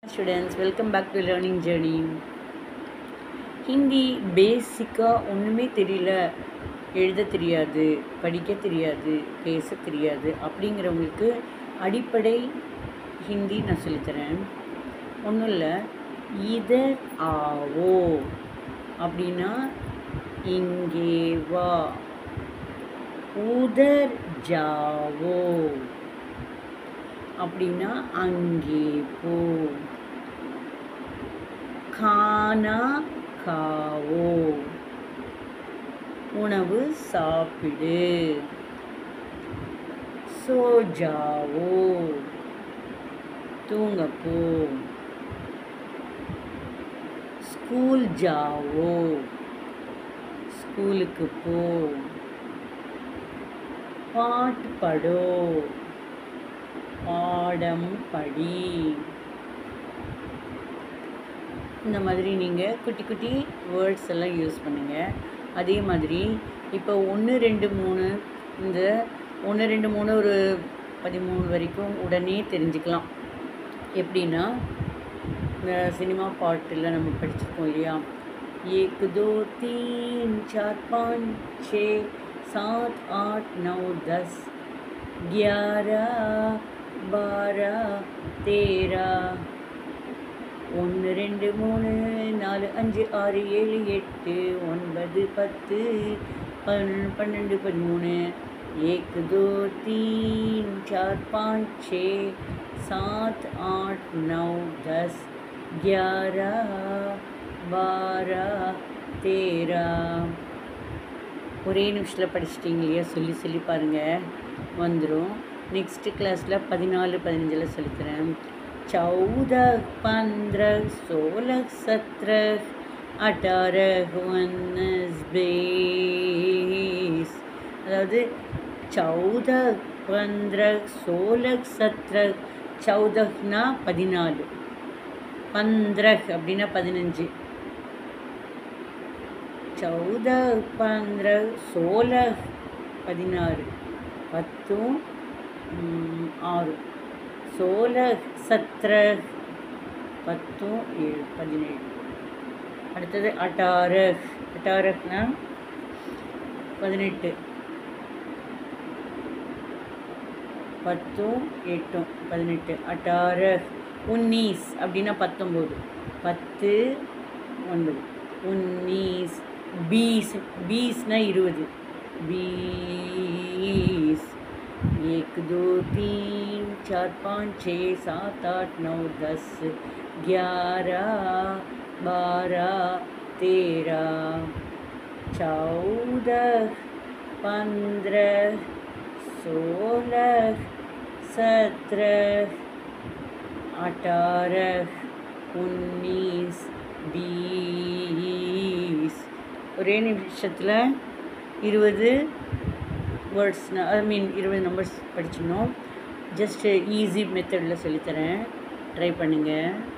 students welcome back to learning journey Hindi பேசிக்காக ஒன்றுமே தெரியல எழுத தெரியாது படிக்க தெரியாது பேச தெரியாது அப்படிங்கிறவங்களுக்கு அடிப்படை ஹிந்தி நான் சொல்லித்தரேன் ஒன்றும் இல்லை இதர் ஆவோ அப்படின்னா இங்கே வா உதர் ஜாவோ அப்படின்னா அங்கே போ கானா காவோ உணவு சாப்பிடு சோ ஜாவோ தூங்க போ ஸ்கூல் ஜாவோ ஸ்கூலுக்கு போ பாட்டு படோ பாடம் படி இந்த மாதிரி நீங்கள் குட்டி குட்டி வேர்ட்ஸ் எல்லாம் யூஸ் பண்ணுங்கள் அதே மாதிரி இப்போ ஒன்று ரெண்டு மூணு இந்த ஒன்று ரெண்டு மூணு ஒரு பதிமூணு வரைக்கும் உடனே தெரிஞ்சுக்கலாம் எப்படின்னா இந்த சினிமா பாட்டில் நம்ம படிச்சிருக்கோம் இல்லையா एक दो तीन चार पाँच छः सात आठ नौ दस ग्यारह बारह तेरह ஒன்று ரெண்டு மூணு நாலு அஞ்சு ஆறு ஏழு எட்டு ஒன்பது பத்து பன் பன்னெண்டு பதிமூணு एक दो तीन चार पाँच छः सात आठ नौ दस ग्यारह बारह तेरह ஒரே நிமிஷத்தில் படிச்சிட்டிங்க இல்லையா சொல்லி சொல்லி பாருங்கள் வந்துடும் நெக்ஸ்ட்டு கிளாஸில் பதினாலு பதினஞ்சில் சொல்லித்தரேன் चौदह पंद्रह सोलह सत्रह अठारह उन्नीस बीस அதாவது சௌத பந்திரஹ் சோலஹ் சத்ரஹ் சௌதஹ்னா பதினாலு பந்திரஹ் அப்படின்னா பதினஞ்சு சௌத பந்திரஹ் சோலஹ் பதினாறு பத்தும் ம், ஆறு சோலஹ் சத்ரஹ் பத்தும் ஏழு பதினேழு அடுத்தது அட்டாரஹ் அட்டாரஹ்னா பதினெட்டு பத்தும் எட்டும் பதினெட்டு அட்டாரஹ் உன்னீஸ் அப்படின்னா பத்தொம்போது பத்து ஒன்பது உன்னீஸ் பீஸ் பீஸ்னா இருபது बीस एक दो तीन चार पाँच छः सात आठ नौ दस ग्यारह बारह तेरह चौदह पंद्रह सोलह सत्रह अठारह उन्नीस बीस ஒரே நிமிஷத்தில் இருபது வேர்ட்ஸ் ஐ மீன் இருபது நம்பர்ஸ் படிச்சிடணும் ஜஸ்ட் ஈஸி மெத்தடில் சொல்லித்தரேன் ட்ரை பண்ணுங்கள்